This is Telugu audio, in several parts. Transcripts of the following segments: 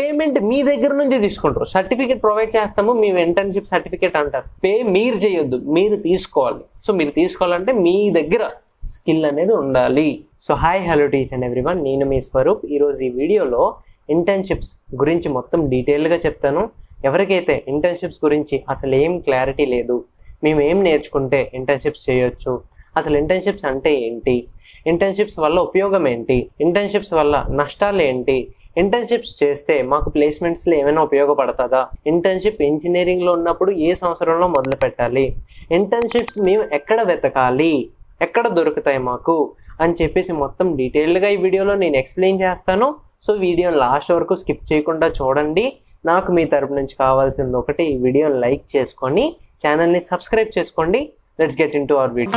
పేమెంట్ మీ దగ్గర నుంచి తీసుకుంటారు సర్టిఫికేట్ ప్రొవైడ్ చేస్తాము మేము ఇంటర్న్షిప్ సర్టిఫికేట్ అంటారు పే మీరు చేయొద్దు మీరు తీసుకోవాలి సో మీరు తీసుకోవాలంటే మీ దగ్గర స్కిల్ అనేది ఉండాలి so hi hello teach and everyone నేను మీ స్వరూప్ ఈరోజు ఈ వీడియోలో ఇంటర్న్షిప్స్ గురించి మొత్తం డీటెయిల్గా చెప్తాను ఎవరికైతే ఇంటర్న్షిప్స్ గురించి అసలు ఏం క్లారిటీ లేదు మేము ఏం నేర్చుకుంటే ఇంటర్న్షిప్స్ చేయొచ్చు అసలు ఇంటర్న్షిప్స్ అంటే ఏంటి ఇంటర్న్షిప్స్ వల్ల ఉపయోగం ఏంటి ఇంటర్న్షిప్స్ వల్ల నష్టాలు ఏంటి ఇంటర్న్షిప్స్ చేస్తే మాకు ప్లేస్మెంట్స్లో ఏమైనా ఉపయోగపడుతుందా ఇంటర్న్షిప్ ఇంజనీరింగ్లో ఉన్నప్పుడు ఏ సంవత్సరంలో మొదలు పెట్టాలి ఇంటర్న్షిప్స్ మేము ఎక్కడ వెతకాలి ఎక్కడ దొరుకుతాయి మాకు అని చెప్పేసి మొత్తం డీటెయిల్డ్గా ఈ వీడియోలో నేను ఎక్స్ప్లెయిన్ చేస్తాను సో వీడియోని లాస్ట్ వరకు స్కిప్ చేయకుండా చూడండి నాకు మీ తరపు నుంచి కావాల్సింది ఒకటి ఈ వీడియోని లైక్ చేసుకొని ఛానల్ని సబ్స్క్రైబ్ చేసుకోండి let's get into our video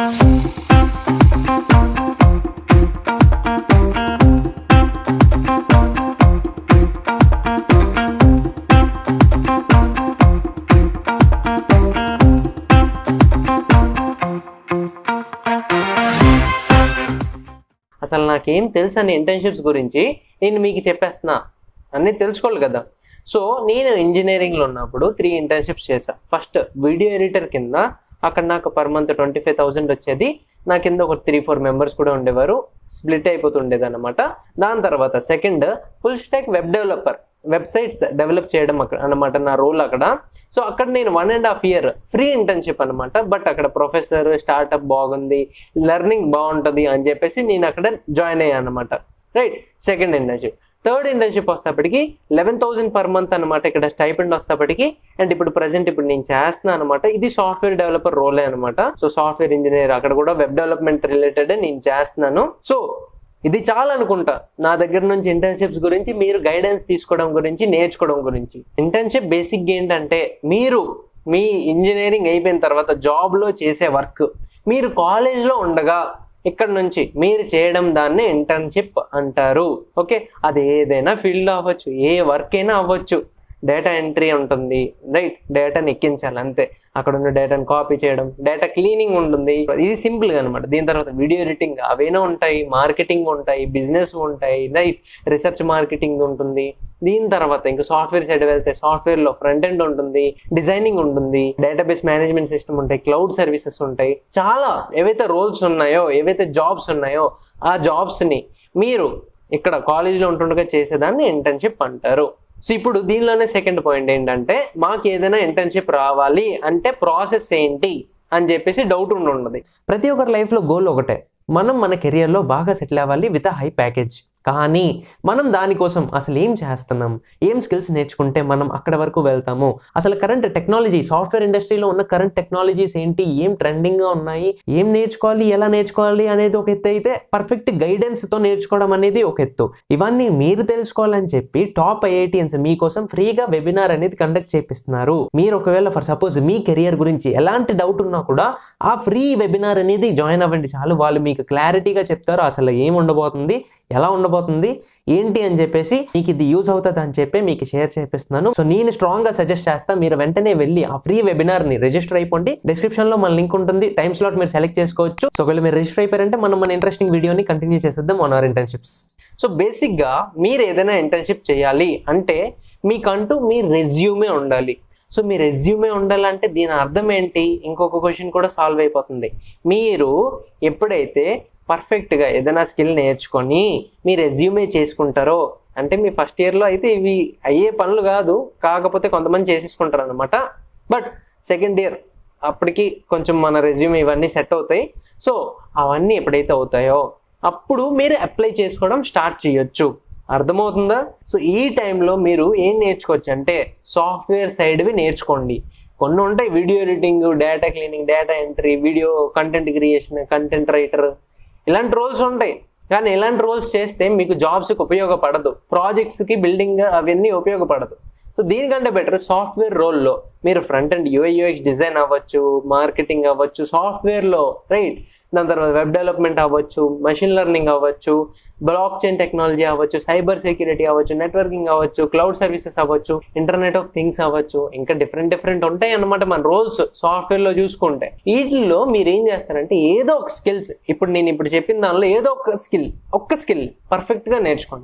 అసలు నాకేం తెలుసు అని ఇంటర్న్షిప్స్ గురించి నేను మీకు చెప్పేస్తున్నా అన్నీ తెలుసుకోవాలి కదా సో నేను ఇంజనీరింగ్లో ఉన్నప్పుడు త్రీ ఇంటర్న్షిప్స్ చేశా ఫస్ట్ వీడియో ఎడిటర్ కింద అక్కడ నాకు per month twenty five thousand వచ్చేది నా కింద ఒక త్రీ ఫోర్ మెంబర్స్ కూడా ఉండేవారు స్ప్లిట్ అయిపోతుండేది అనమాట దాని తర్వాత second full stack web developer websites develop చేయడం అక్కడ అనమాట నా రోల్ అక్కడ సో అక్కడ నేను one and half year free internship అనమాట బట్ అక్కడ ప్రొఫెసర్ స్టార్ట్అప్ బాగుంది లెర్నింగ్ బాగుంటుంది అని చెప్పేసి నేను అక్కడ జాయిన్ అయ్యాను అనమాట right second internship third internship వస్తేప్పటికి లెవెన్ థౌసండ్ పర్ మంత్ అనమాట ఇక్కడ స్టైపెండ్ వస్తేప్పటికి అండ్ ఇప్పుడు ప్రజెంట్ ఇప్పుడు నేను చేస్తున్నాను అనమాట ఇది సాఫ్ట్వేర్ డెవలపర్ రోలే అనమాట సో సాఫ్ట్వేర్ ఇంజనీర్ అక్కడ కూడా వెబ్ డెవలప్మెంట్ రిలేటెడ్ నేను చేస్తున్నాను సో ఇది చాలా అనుకుంటా నా దగ్గర నుంచి ఇంటర్న్షిప్స్ గురించి మీరు గైడెన్స్ తీసుకోవడం గురించి నేర్చుకోవడం గురించి ఇంటర్న్షిప్ బేసిక్ ఏంటంటే మీరు మీ ఇంజనీరింగ్ అయిపోయిన తర్వాత జాబ్లో చేసే వర్క్ మీరు కాలేజ్లో ఉండగా ఇక్కడ నుంచి మీరు చేయడం దాన్ని ఇంటర్న్షిప్ అంటారు ఓకే అది ఏదైనా ఫీల్డ్ అవ్వచ్చు ఏ వర్క్ అయినా అవ్వచ్చు డేటా ఎంట్రీ ఉంటుంది రైట్ డేటాని ఎక్కించాలి అంతే అక్కడ ఉన్న డేటాని కాపీ చేయడం డేటా క్లీనింగ్ ఉంటుంది ఇది సింపుల్ అనమాట దీని తర్వాత వీడియో ఎడిటింగ్ అవైనా ఉంటాయి మార్కెటింగ్ ఉంటాయి బిజినెస్ ఉంటాయి రైట్ రీసెర్చ్ మార్కెటింగ్ ఉంటుంది దీని తర్వాత ఇంకా సాఫ్ట్వేర్ సైడ్ వెళ్తే సాఫ్ట్వేర్ లో ఫ్రంట్ ఎండ్ ఉంటుంది డిజైనింగ్ ఉంటుంది డేటాబేస్ మేనేజ్మెంట్ సిస్టమ్ ఉంటాయి క్లౌడ్ సర్వీసెస్ ఉంటాయి చాలా ఏవైతే రోల్స్ ఉన్నాయో ఏవైతే జాబ్స్ ఉన్నాయో ఆ జాబ్స్ ని మీరు ఇక్కడ కాలేజ్లో ఉంటుండగా చేసేదాన్ని ఇంటర్న్షిప్ అంటారు సో ఇప్పుడు దీనిలోనే సెకండ్ పాయింట్ ఏంటంటే మాకు ఏదైనా ఇంటర్న్షిప్ రావాలి అంటే ప్రాసెస్ ఏంటి అని చెప్పేసి డౌట్ ఉండి ఉన్నది ప్రతి ఒక్కరి లైఫ్లో గోల్ ఒకటే మనం మన కెరియర్లో బాగా సెటిల్ అవ్వాలి విత్ హై ప్యాకేజ్ కానీ మనం దానికోసం అసలు ఏం చేస్తున్నాం ఏం స్కిల్స్ నేర్చుకుంటే మనం అక్కడ వరకు వెళ్తాము అసలు కరెంట్ టెక్నాలజీ సాఫ్ట్వేర్ ఇండస్ట్రీలో ఉన్న కరెంట్ టెక్నాలజీస్ ఏంటి ఏం ట్రెండింగ్గా ఉన్నాయి ఏం నేర్చుకోవాలి ఎలా నేర్చుకోవాలి అనేది ఒక ఎత్తు అయితే పర్ఫెక్ట్ గైడెన్స్తో నేర్చుకోవడం అనేది ఒక ఎత్తు ఇవన్నీ మీరు తెలుసుకోవాలని చెప్పి టాప్ ఐఐటిఎన్స్ మీకోసం ఫ్రీగా వెబినార్ అనేది కండక్ట్ చేపిస్తున్నారు మీరు ఒకవేళ ఫర్ సపోజ్ మీ కెరియర్ గురించి ఎలాంటి డౌట్ ఉన్నా కూడా ఆ ఫ్రీ వెబినార్ అనేది జాయిన్ అవ్వండి చాలు వాళ్ళు మీకు క్లారిటీగా చెప్తారు అసలు ఏం ఉండబోతుంది ఎలా ఉండబోతుంది ఏంటి అని చెప్పేసి మీకు ఇది యూజ్ అవుతుంది అని చెప్పి మీకు షేర్ చేపిస్తున్నాను సో నేను స్ట్రాంగ్ గా సజెస్ట్ చేస్తా మీరు వెంటనే వెళ్ళి ఆ ఫ్రీ వెబినార్ ని రిజిస్టర్ అయిపోండి డిస్క్రిప్షన్ లో మన లింక్ ఉంటుంది టైమ్ స్లాట్ మీరు సెలెక్ట్ చేసుకోవచ్చు సో ఒకవేళ మీరు రిజిస్టర్ అయిపోయారంటే మనం మన ఇంట్రెస్టింగ్ వీడియోని కంటిన్యూ చేసేద్దాం on our internships so basic గా మీరు ఏదైనా ఇంటర్న్షిప్ చేయాలి అంటే మీకంటూ మీ రెజ్యూమే ఉండాలి సో మీ రెజ్యూమే ఉండాలంటే దీని అర్థం ఏంటి ఇంకొక క్వశ్చన్ కూడా సాల్వ్ అయిపోతుంది మీరు ఎప్పుడైతే పర్ఫెక్ట్గా ఏదైనా స్కిల్ నేర్చుకొని మీ రెజ్యూమే చేసుకుంటారో అంటే మీ ఫస్ట్ ఇయర్లో అయితే ఇవి అయ్యే పనులు కాదు కాకపోతే కొంతమంది చేసేసుకుంటారు అనమాట బట్ సెకండ్ ఇయర్ అప్పటికి కొంచెం మన రెజ్యూమ్ ఇవన్నీ సెట్ అవుతాయి సో అవన్నీ ఎప్పుడైతే అవుతాయో అప్పుడు మీరు అప్లై చేసుకోవడం స్టార్ట్ చేయొచ్చు అర్థమవుతుందా సో ఈ టైంలో మీరు ఏం నేర్చుకోవచ్చు అంటే సాఫ్ట్వేర్ సైడ్వి నేర్చుకోండి కొన్ని ఉంటాయి video editing data cleaning data entry video content creation content writer ఇలాంటి రోల్స్ ఉంటాయి కానీ ఇలాంటి రోల్స్ చేస్తే మీకు జాబ్స్కి ఉపయోగపడదు ప్రాజెక్ట్స్కి బిల్డింగ్ అవన్నీ ఉపయోగపడదు సో దీనికంటే బెటర్ సాఫ్ట్వేర్ రోల్లో మీరు front and UI UX design అవ్వచ్చు మార్కెటింగ్ అవ్వచ్చు సాఫ్ట్వేర్లో రైట్ దాని తర్వాత వెబ్ డెవలప్మెంట్ అవ్వచ్చు మెషిన్ లెర్నింగ్ అవ్వచ్చు బ్లాక్ చైన్ టెక్నాలజీ అవ్వచ్చు సైబర్ సెక్యూరిటీ అవ్వచ్చు నెట్వర్కింగ్ అవ్వచ్చు క్లౌడ్ సర్వీసెస్ అవ్వచ్చు ఇంటర్నెట్ ఆఫ్ థింగ్స్ అవ్వచ్చు ఇంకా డిఫరెంట్ డిఫరెంట్ ఉంటాయి అన్నమాట మన రోల్స్ సాఫ్ట్వేర్లో చూసుకుంటే వీటిల్లో మీరు ఏం చేస్తారంటే ఏదో ఒక స్కిల్స్ ఇప్పుడు నేను ఇప్పుడు చెప్పిన దానిలో ఏదో ఒక స్కిల్ ఒక్క స్కిల్ పర్ఫెక్ట్గా నేర్చుకోండి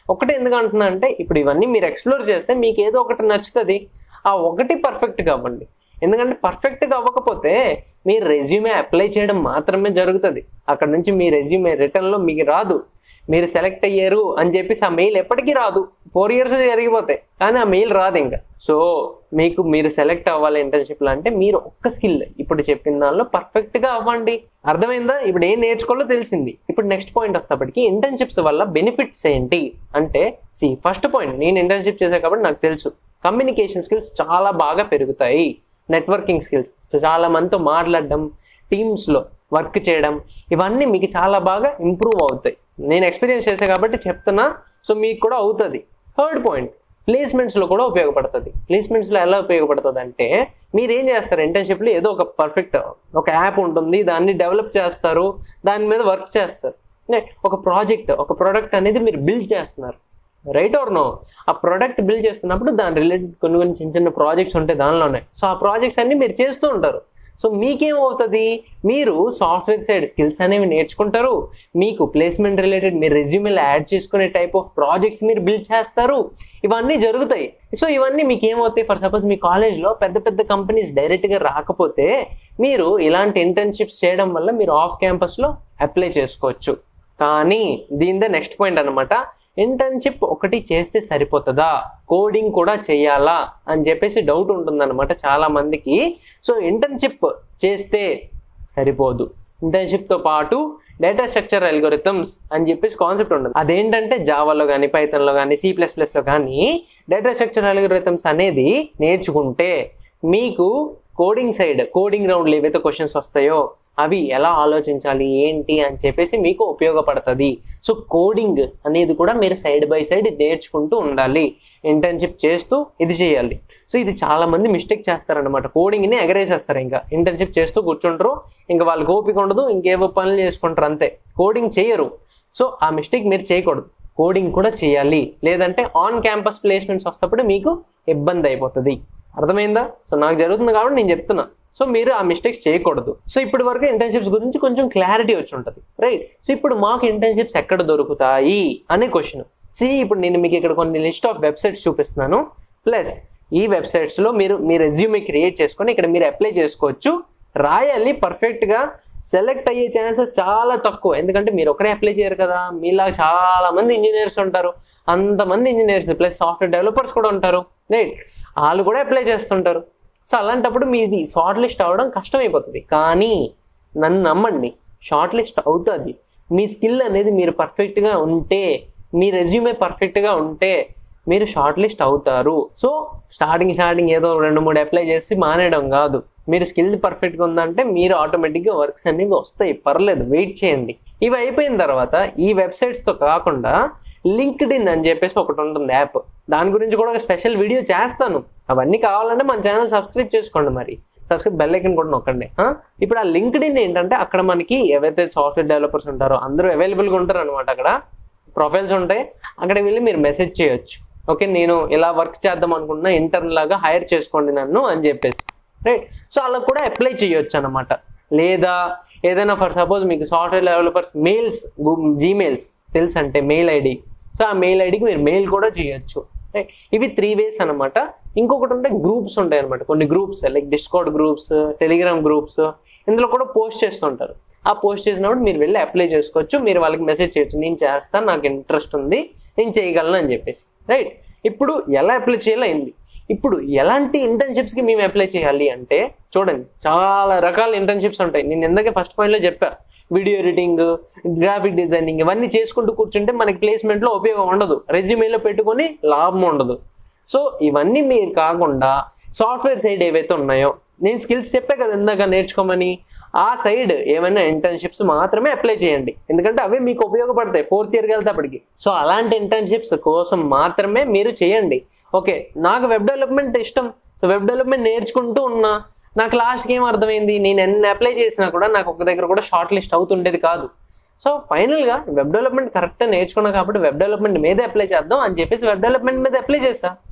ఒకటి ఎందుకు అంటున్నా అంటే ఇప్పుడు ఇవన్నీ మీరు ఎక్స్ప్లోర్ చేస్తే మీకు ఏదో ఒకటి నచ్చుతుంది ఆ ఒకటి పర్ఫెక్ట్గా అవ్వండి ఎందుకంటే పర్ఫెక్ట్గా అవ్వకపోతే మీ రెజ్యూమే అప్లై చేయడం మాత్రమే జరుగుతుంది అక్కడ నుంచి మీ రెజ్యూమే రిటర్న్లో మీకు రాదు మీరు సెలెక్ట్ అయ్యారు అని చెప్పేసి ఆ మెయిల్ ఎప్పటికీ రాదు ఫోర్ ఇయర్స్ జరిగిపోతాయి కానీ ఆ మెయిల్ రాదు ఇంకా సో మీకు మీరు సెలెక్ట్ అవ్వాలి ఇంటర్న్షిప్లో అంటే మీరు ఒక్క స్కిల్ ఇప్పుడు చెప్పిన దానిలో పర్ఫెక్ట్గా అవ్వండి అర్థమైందా ఇప్పుడు ఏం నేర్చుకోవాలో తెలిసింది ఇప్పుడు నెక్స్ట్ పాయింట్ వస్తేప్పటికి ఇంటర్న్షిప్స్ వల్ల బెనిఫిట్స్ ఏంటి అంటే సి ఫస్ట్ పాయింట్ నేను ఇంటర్న్షిప్ చేసే కాబట్టి నాకు తెలుసు కమ్యూనికేషన్ స్కిల్స్ చాలా బాగా పెరుగుతాయి నెట్వర్కింగ్ స్కిల్స్ చాలా మందితో మాట్లాడడం టీమ్స్లో వర్క్ చేయడం ఇవన్నీ మీకు చాలా బాగా ఇంప్రూవ్ అవుతాయి నేను ఎక్స్పీరియన్స్ చేసే కాబట్టి చెప్తున్నా సో మీకు కూడా అవుతుంది థర్డ్ పాయింట్ ప్లేస్మెంట్స్లో కూడా ఉపయోగపడుతుంది ప్లేస్మెంట్స్లో ఎలా ఉపయోగపడుతుంది అంటే మీరు ఏం చేస్తారు ఇంటర్న్షిప్లో ఏదో ఒక పర్ఫెక్ట్ ఒక యాప్ ఉంటుంది దాన్ని డెవలప్ చేస్తారు దాని మీద వర్క్ చేస్తారు ఒక ప్రాజెక్ట్ ఒక ప్రోడక్ట్ అనేది మీరు బిల్డ్ చేస్తున్నారు రైట్ ఆర్ నో ఆ ప్రోడక్ట్ బిల్డ్ చేస్తున్నప్పుడు దాని రిలేటెడ్ కొన్ని కొన్ని చిన్న చిన్న ప్రాజెక్ట్స్ ఉంటాయి దానిలోనే సో ఆ ప్రాజెక్ట్స్ అన్ని మీరు చేస్తూ ఉంటారు సో మీకేమవుతుంది మీరు సాఫ్ట్వేర్ సైడ్ స్కిల్స్ అనేవి నేర్చుకుంటారు మీకు ప్లేస్మెంట్ రిలేటెడ్ మీరు రెజ్యూమేలో యాడ్ చేసుకునే టైప్ ఆఫ్ ప్రాజెక్ట్స్ మీరు బిల్డ్ చేస్తారు ఇవన్నీ జరుగుతాయి సో ఇవన్నీ మీకు ఏమవుతాయి ఫర్ సపోజ్ మీ కాలేజ్లో పెద్ద పెద్ద కంపెనీస్ డైరెక్ట్గా రాకపోతే మీరు ఇలాంటి ఇంటర్న్షిప్స్ చేయడం వల్ల మీరు ఆఫ్ క్యాంపస్లో అప్లై చేసుకోవచ్చు కానీ దీనిదే నెక్స్ట్ పాయింట్ అనమాట ఇంటర్న్షిప్ ఒకటి చేస్తే సరిపోతుందా కోడింగ్ కూడా చేయాలా అని చెప్పేసి డౌట్ ఉంటుందన్నమాట చాలా మందికి సో ఇంటర్న్షిప్ చేస్తే సరిపోదు ఇంటర్న్షిప్తో పాటు డేటా స్ట్రక్చర్ అల్గోరిథమ్స్ అని చెప్పేసి కాన్సెప్ట్ ఉంటుంది అదేంటంటే జావాలో కానీ పైథన్లో కానీ సి ప్లస్ ప్లస్లో కానీ డేటా స్ట్రక్చర్ అల్గోరిథమ్స్ అనేది నేర్చుకుంటే మీకు కోడింగ్ సైడ్ కోడింగ్ రౌండ్లో ఏవైతే క్వశ్చన్స్ వస్తాయో అవి ఎలా ఆలోచించాలి ఏంటి అని చెప్పేసి మీకు ఉపయోగపడుతుంది సో కోడింగ్ అనేది కూడా మీరు సైడ్ బై సైడ్ నేర్చుకుంటూ ఉండాలి ఇంటర్న్షిప్ చేస్తూ ఇది చేయాలి సో ఇది చాలా మంది మిస్టేక్ చేస్తారనమాట కోడింగ్ని ఎగరేసేస్తారు ఇంకా ఇంటర్న్షిప్ చేస్తూ కూర్చుంటారు ఇంకా వాళ్ళకి ఓపిక ఉండదు ఇంకేవో పనులు చేసుకుంటారు అంతే కోడింగ్ చేయరు సో ఆ మిస్టేక్ మీరు చేయకూడదు కోడింగ్ కూడా చేయాలి లేదంటే ఆన్ క్యాంపస్ ప్లేస్మెంట్స్ వస్తప్పుడు మీకు ఇబ్బంది అయిపోతుంది అర్థమైందా సో నాకు జరుగుతుంది కాబట్టి నేను చెప్తున్నా సో మీరు ఆ మిస్టేక్స్ చేయకూడదు సో ఇప్పటి వరకు ఇంటర్న్షిప్స్ గురించి కొంచెం క్లారిటీ వచ్చి ఉంటుంది రైట్ సో ఇప్పుడు మాకు ఇంటర్న్షిప్స్ ఎక్కడ దొరుకుతాయి అనే క్వశ్చన్ సి ఇప్పుడు నేను మీకు ఇక్కడ కొన్ని లిస్ట్ ఆఫ్ వెబ్సైట్స్ చూపిస్తున్నాను ప్లస్ ఈ వెబ్సైట్స్లో మీరు మీ రెజ్యూమే క్రియేట్ చేసుకొని ఇక్కడ మీరు అప్లై చేసుకోవచ్చు రాయాలి పర్ఫెక్ట్గా సెలెక్ట్ అయ్యే ఛాన్సెస్ చాలా తక్కువ ఎందుకంటే మీరు ఒకరే అప్లై చేయరు కదా మీలా చాలా మంది ఇంజనీర్స్ ఉంటారు అంతమంది ఇంజనీర్స్ ప్లస్ సాఫ్ట్వేర్ డెవలపర్స్ కూడా ఉంటారు రైట్ వాళ్ళు కూడా అప్లై చేస్తుంటారు సో అలాంటప్పుడు మీది షార్ట్ లిస్ట్ అవ్వడం కష్టమైపోతుంది కానీ నన్ను నమ్మండి షార్ట్ లిస్ట్ అవుతుంది మీ స్కిల్ అనేది మీరు పర్ఫెక్ట్గా ఉంటే మీ రెజ్యూమే పర్ఫెక్ట్గా ఉంటే మీరు షార్ట్ లిస్ట్ అవుతారు సో స్టార్టింగ్ స్టార్టింగ్ ఏదో రెండు మూడు అప్లై చేసి మానేయడం కాదు మీరు స్కిల్ పర్ఫెక్ట్గా ఉందంటే మీరు ఆటోమేటిక్గా వర్క్స్ అనేవి వస్తాయి పర్లేదు వెయిట్ చేయండి ఇవి అయిపోయిన తర్వాత ఈ వెబ్సైట్స్తో కాకుండా లింక్డ్ ఇన్ అని చెప్పేసి ఒకటి ఉంటుంది యాప్ దాని గురించి కూడా ఒక స్పెషల్ వీడియో చేస్తాను అవన్నీ కావాలంటే మన ఛానల్ సబ్స్క్రైబ్ చేసుకోండి మరి సబ్స్క్రైబ్ బెల్ ఐకన్ కూడా నొక్కండి ఆ? ఇప్పుడు ఆ లింక్డ్ ఇన్ ఏంటంటే అక్కడ మనకి ఎవరైతే సాఫ్ట్వేర్ డెవలపర్స్ ఉంటారో అందరూ అవైలబుల్గా ఉంటారు అనమాట అక్కడ ప్రొఫైల్స్ ఉంటాయి అక్కడ వెళ్ళి మీరు మెసేజ్ చేయొచ్చు ఓకే నేను ఇలా వర్క్ చేద్దాం అనుకుంటున్నా ఇంటర్న్ లాగా హైర్ చేసుకోండి నన్ను అని చెప్పేసి రైట్ సో అలా కూడా అప్లై చేయొచ్చు అనమాట లేదా ఏదైనా ఫర్ సపోజ్ మీకు సాఫ్ట్వేర్ డెవలపర్స్ మెయిల్స్ జీమెయిల్స్ తెలుసు అంటే మెయిల్ ఐడి సో ఆ మెయిల్ ఐడికి మీరు మెయిల్ కూడా చేయొచ్చు రైట్ ఇవి త్రీ వేస్ అనమాట ఇంకొకటి ఉంటే గ్రూప్స్ ఉంటాయి అనమాట కొన్ని groups like Discord groups Telegram groups ఇందులో కూడా పోస్ట్ చేస్తుంటారు ఆ పోస్ట్ చేసినప్పుడు మీరు వెళ్ళి అప్లై చేసుకోవచ్చు మీరు వాళ్ళకి మెసేజ్ చేయొచ్చు నేను చేస్తాను నాకు ఇంట్రెస్ట్ ఉంది నేను చేయగలను అని చెప్పేసి రైట్ ఇప్పుడు ఎలా అప్లై చేయాలో అయింది ఇప్పుడు ఎలాంటి ఇంటర్న్షిప్స్కి మేము అప్లై చేయాలి అంటే చూడండి చాలా రకాల ఇంటర్న్షిప్స్ ఉంటాయి నేను ఇందాకే ఫస్ట్ పాయింట్లో చెప్పా వీడియో ఎడిటింగ్ గ్రాఫిక్ డిజైనింగ్ ఇవన్నీ చేసుకుంటూ కూర్చుంటే మనకి ప్లేస్మెంట్లో ఉపయోగం ఉండదు రెజ్యూమేలో పెట్టుకొని లాభం ఉండదు సో ఇవన్నీ మీరు కాకుండా సాఫ్ట్వేర్ సైడ్ ఏవైతే ఉన్నాయో నేను స్కిల్స్ చెప్పే కదా ఇందాక నేర్చుకోమని ఆ సైడ్ ఏమైనా ఇంటర్న్షిప్స్ మాత్రమే అప్లై చేయండి ఎందుకంటే అవే మీకు ఉపయోగపడతాయి ఫోర్త్ ఇయర్కి వెళ్తేప్పటికి సో అలాంటి ఇంటర్న్షిప్స్ కోసం మాత్రమే మీరు చేయండి ఓకే నాకు వెబ్ డెవలప్మెంట్ ఇష్టం సో వెబ్ డెవలప్మెంట్ నేర్చుకుంటూ ఉన్నా నాకు లాస్ట్కి ఏం అర్థమైంది నేను ఎన్ని అప్లై చేసినా కూడా నాకు ఒక దగ్గర కూడా షార్ట్ లిస్ట్ అవుతుండేది కాదు సో ఫైనల్గా వెబ్ డెవలప్మెంట్ కరెక్ట్గా నేర్చుకున్నా కాబట్టి వెబ్ డెవలప్మెంట్ మీదే అప్లై చేద్దాం అని చెప్పేసి వెబ్ డెవలప్మెంట్ మీద అప్లై చేసా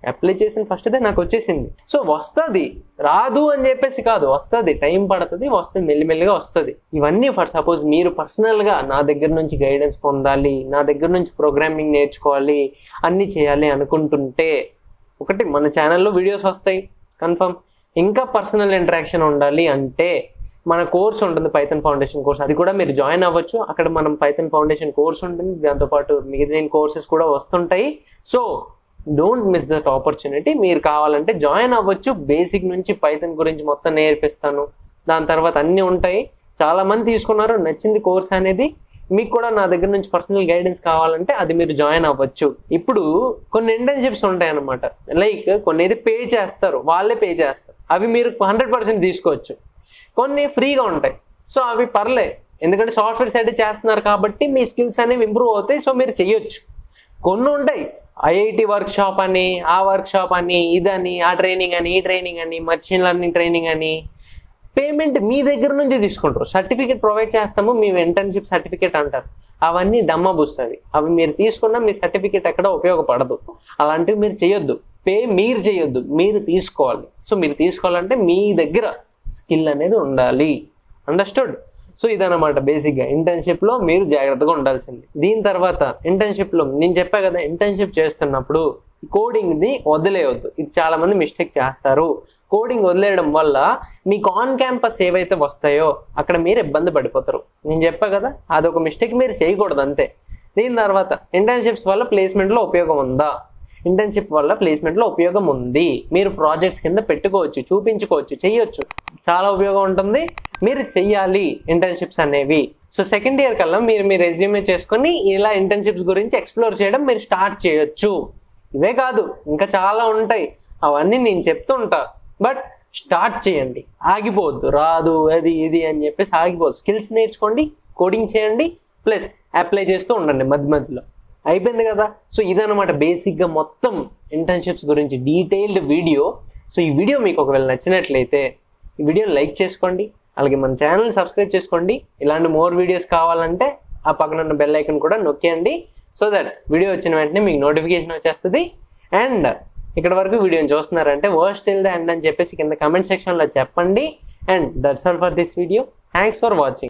అప్లై చేసిన ఫస్ట్ దే నాకు వచ్చేసింది సో వస్తుంది రాదు అని చెప్పేసి కాదు వస్తుంది టైం పడుతుంది వస్తుంది మెల్లిమెల్లిగా వస్తుంది ఇవన్నీ ఫర్ సపోజ్ మీరు పర్సనల్గా నా దగ్గర నుంచి గైడెన్స్ పొందాలి నా దగ్గర నుంచి ప్రోగ్రామింగ్ నేర్చుకోవాలి అన్నీ చేయాలి అనుకుంటుంటే ఒకటి మన ఛానల్లో వీడియోస్ వస్తాయి కన్ఫర్మ్ ఇంకా పర్సనల్ ఇంటరాక్షన్ ఉండాలి అంటే మన కోర్స్ ఉంటుంది పైథన్ ఫౌండేషన్ కోర్స్ అది కూడా మీరు జాయిన్ అవ్వచ్చు అక్కడ మనం పైథన్ ఫౌండేషన్ కోర్స్ ఉంటుంది దాంతోపాటు మిగతా కోర్సెస్ కూడా వస్తుంటాయి so don't miss that opportunity మీరు కావాలంటే జాయిన్ అవ్వచ్చు బేసిక్ నుంచి పైథన్ గురించి మొత్తం నేర్పిస్తాను దాని తర్వాత అన్నీ ఉంటాయి చాలా మంది తీసుకున్నారు నచ్చింది కోర్స్ అనేది మీకు కూడా నా దగ్గర నుంచి పర్సనల్ గైడెన్స్ కావాలంటే అది మీరు జాయిన్ అవ్వచ్చు ఇప్పుడు కొన్ని ఇంటర్న్షిప్స్ ఉంటాయి అనమాట లైక్ కొన్ని అయితే పే చేస్తారు వాళ్ళే పే చేస్తారు అవి మీరు హండ్రెడ్ పర్సెంట్ తీసుకోవచ్చు కొన్ని ఫ్రీగా ఉంటాయి సో అవి పర్లే ఎందుకంటే సాఫ్ట్వేర్ సైడ్ చేస్తున్నారు కాబట్టి మీ స్కిల్స్ అనేవి ఇంప్రూవ్ అవుతాయి సో మీరు చెయ్యొచ్చు కొన్ని ఉంటాయి ఐఐటి వర్క్ షాప్ అని ఆ వర్క్ షాప్ అని ఇదని ఆ ట్రైనింగ్ అని ఈ ట్రైనింగ్ అని మర్చిన్ లెర్నింగ్ ట్రైనింగ్ అని పేమెంట్ మీ దగ్గర నుంచి తీసుకుంటారు సర్టిఫికేట్ ప్రొవైడ్ చేస్తాము మీ ఇంటర్న్షిప్ సర్టిఫికేట్ అంటారు అవన్నీ డమ్మ బుస్తవి అవి మీరు తీసుకున్న మీ సర్టిఫికేట్ ఎక్కడ ఉపయోగపడదు అలాంటివి మీరు చేయొద్దు పే మీరు చేయొద్దు మీరు తీసుకోవాలి సో మీరు తీసుకోవాలంటే మీ దగ్గర స్కిల్ అనేది ఉండాలి అండర్స్టూడ్ సో ఇదన్నమాట బేసిక్గా ఇంటర్న్షిప్లో మీరు జాగ్రత్తగా ఉండాల్సింది దీని తర్వాత ఇంటర్న్షిప్లో నేను చెప్పా కదా ఇంటర్న్షిప్ చేస్తున్నప్పుడు కోడింగ్ని వదిలేయొద్దు ఇది చాలా మంది మిస్టేక్ చేస్తారు కోడింగ్ వదిలేయడం వల్ల మీకు ఆన్ క్యాంపస్ ఏవైతే వస్తాయో అక్కడ మీరు ఇబ్బంది పడిపోతారు నేను చెప్పా కదా అదొక మిస్టేక్ మీరు చేయకూడదు అంతే దీని తర్వాత ఇంటర్న్షిప్స్ వల్ల ప్లేస్మెంట్లో ఉపయోగం ఉందా ఇంటర్న్షిప్ వల్ల ప్లేస్మెంట్లో ఉపయోగం ఉంది మీరు ప్రాజెక్ట్స్ కింద పెట్టుకోవచ్చు చూపించుకోవచ్చు చేయొచ్చు చాలా ఉపయోగం ఉంటుంది మీరు చెయ్యాలి ఇంటర్న్షిప్స్ అనేవి సో సెకండ్ ఇయర్ కల్లా మీరు మీ రెజ్యూమే చేసుకొని ఇలా ఇంటర్న్షిప్స్ గురించి ఎక్స్ప్లోర్ చేయడం మీరు స్టార్ట్ చేయొచ్చు ఇవే కాదు ఇంకా చాలా ఉంటాయి అవన్నీ నేను చెప్తుంటా బట్ స్టార్ట్ చేయండి ఆగిపోవద్దు రాదు అది ఇది అని చెప్పేసి ఆగిపోవద్దు స్కిల్స్ నేర్చుకోండి కోడింగ్ చేయండి ప్లస్ అప్లై చేస్తూ ఉండండి మధ్య మధ్యలో అయిపోయింది కదా సో ఇదనమాట బేసిక్గా మొత్తం ఇంటర్న్షిప్స్ గురించి డీటెయిల్డ్ వీడియో సో ఈ వీడియో మీకు ఒకవేళ నచ్చినట్లయితే ఈ వీడియోని లైక్ చేసుకోండి అలాగే మన ఛానల్ని సబ్స్క్రైబ్ చేసుకోండి ఇలాంటి మోర్ వీడియోస్ కావాలంటే ఆ పక్కన ఉన్న బెల్ ఐకన్ కూడా నొక్కేయండి సో దట్ వీడియో వచ్చిన వెంటనే మీకు నోటిఫికేషన్ వచ్చేస్తుంది అండ్ ఇక్కడ వరకు వీడియోని చూస్తున్నారంటే వర్స్ట్ టిల్ ద ఎండ్ అని చెప్పేసి కింద కమెంట్ సెక్షన్లో చెప్పండి and that's all for this video thanks for watching